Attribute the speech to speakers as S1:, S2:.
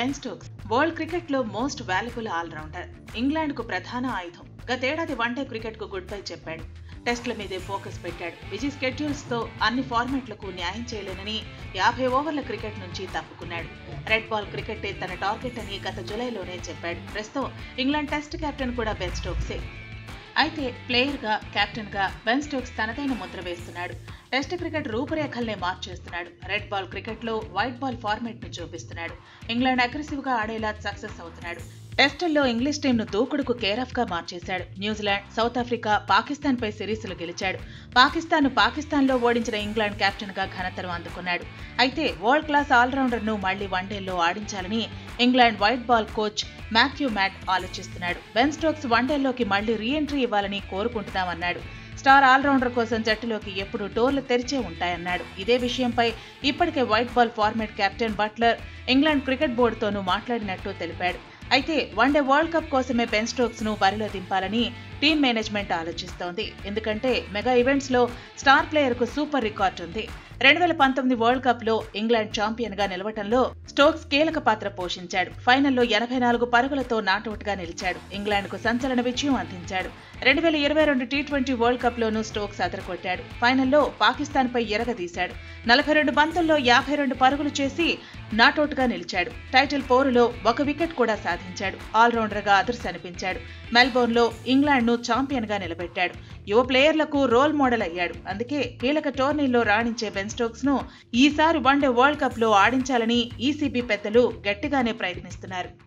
S1: Ben Stokes world cricket లో most valuable allrounder England కు ప్రధాన ఆయుధం గతేడాది వన్డే క్రికెట్ కు గుడ్ బై చెప్పాడు టెస్టుల మీదే ఫోకస్ పెట్టాడు బిజీ స్కెడ్యూల్స్ తో అన్ని ఫార్మాట్లకు న్యాయం చేయలేనని యాభై ఓవర్ల క్రికెట్ నుంచి తప్పుకున్నాడు రెడ్ బాల్ క్రికెటే తన టార్గెట్ అని గత జులైలోనే చెప్పాడు ప్రస్తుతం ఇంగ్లాండ్ టెస్ట్ కెప్టెన్ కూడా బెన్ స్టోక్సే అయితే ప్లేయర్గా కెప్టెన్గా బెన్ స్టోక్స్ తనదైన ముద్ర వేస్తున్నాడు టెస్ట్ క్రికెట్ రూపురేఖల్నే మార్చేస్తున్నాడు రెడ్ బాల్ క్రికెట్లో వైట్ బాల్ ఫార్మాట్ ను చూపిస్తున్నాడు ఇంగ్లాండ్ అగ్రెసివ్ గా ఆడేలా సక్సెస్ అవుతున్నాడు టెస్టుల్లో ఇంగ్లీష్ టీంను దూకుడుకు కేరాఫ్ గా మార్చేశాడు న్యూజిలాండ్ సౌత్ ఆఫ్రికా పాకిస్తాన్ పై సిరీస్లు గెలిచాడు పాకిస్తాన్ పాకిస్తాన్లో ఓడించిన ఇంగ్లాండ్ కెప్టెన్ గా ఘనతను అందుకున్నాడు అయితే వరల్డ్ క్లాస్ ఆల్రౌండర్ ను మళ్లీ వన్డేల్లో ఆడించాలని England white ball coach Matthew Mott ఆలోచిస్తున్నాడు బెన్ స్టోక్స్ వన్డేల్లోకి మళ్లీ రీఎంట్రీ ఇవ్వాలని కోరుకుంటున్నామన్నాడు స్టార్ ఆల్రౌండర్ కోసం జట్టులోకి ఎప్పుడు డోర్లు తెరిచే ఉంటాయన్నాడు ఇదే విషయంపై ఇప్పటికే white ball format captain Buttler England cricket బోర్డుతోనూ మాట్లాడినట్టు తెలిపాడు అయితే వన్డే వరల్డ్ కప్ కోసమే బెన్ స్టోక్స్ ను బరిలో దింపాలని టీం మేనేజ్మెంట్ ఆలోచిస్తోంది ఎందుకంటే మెగా ఈవెంట్స్ లో స్టార్ ప్లేయర్ కు సూపర్ రికార్డ్ ఉంది రెండు వేల పంతొమ్మిది వరల్డ్ కప్ లో ఇంగ్లాండ్ ఛాంపియన్ గా నిలవటంలో స్టోక్స్ కీలక పాత్ర పోషించాడు ఫైనల్లో ఎనభై నాలుగు పరుగులతో నాటౌట్ గా నిలిచాడు ఇంగ్లాండ్ కు సంచలన విజయం అందించాడు రెండు వేల ఇరవై రెండు టీ ట్వంటీ వరల్డ్ కప్ లోనూ స్టోక్స్ అదరకొట్టాడు ఫైనల్లో పాకిస్తాన్ పై ఎరగదీశాడు నలభై రెండు బంతుల్లో యాభై రెండు పరుగులు చేసి నాటౌట్ గా నిలిచాడు టైటిల్ పోరులో ఒక వికెట్ కూడా సాధించాడు ఆల్రౌండర్ గా అదర్స్ అనిపించాడు మెల్బోర్న్ లో ఇంగ్లాండ్ ను ఛాంపియన్ గా నిలబెట్టాడు యువ ప్లేయర్లకు రోల్ మోడల్ అయ్యాడు అందుకే కీలక టోర్నీల్లో రాణించే బెన్ స్టోక్స్ ను ఈసారి వన్డే వరల్డ్ కప్ లో ఆడించాలని ఈసీబీ పెద్దలు గట్టిగానే ప్రయత్నిస్తున్నారు